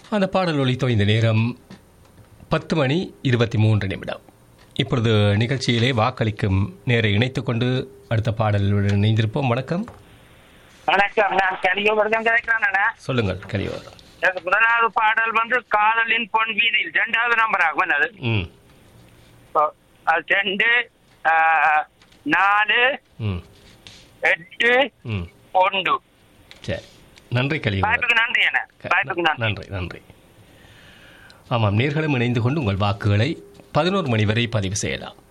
அந்த பாடல் ஒலித்தோ இந்த நேரம் பத்து மணி இருபத்தி மூன்று நிமிடம் இப்பொழுது நிகழ்ச்சியிலே வாக்களிக்கும் நேரை இணைத்துக் கொண்டு அடுத்த பாடலுடன் இணைந்திருப்போம் வணக்கம் வணக்கம் நான் கலியோபுரம் கிடைக்கிறேன் சொல்லுங்கள் கலியோர் எனக்கு முதலாவது பாடல் வந்து காதலின் பொன் வீதியில் ரெண்டாவது நம்பர் ஆகும் அது ம் இப்போ, அது ரெண்டு ஆ, நாலு ம் எட்டு ம் ஒன்று சரி நன்றி கலியோர் வாய்ப்புக்கு நன்றி என்ன வாய்ப்புக்கு நன்றி நன்றி நன்றி ஆமாம் நேர்களும் இணைந்து கொண்டு உங்கள் வாக்குகளை பதினோரு மணி வரை பதிவு செய்யலாம்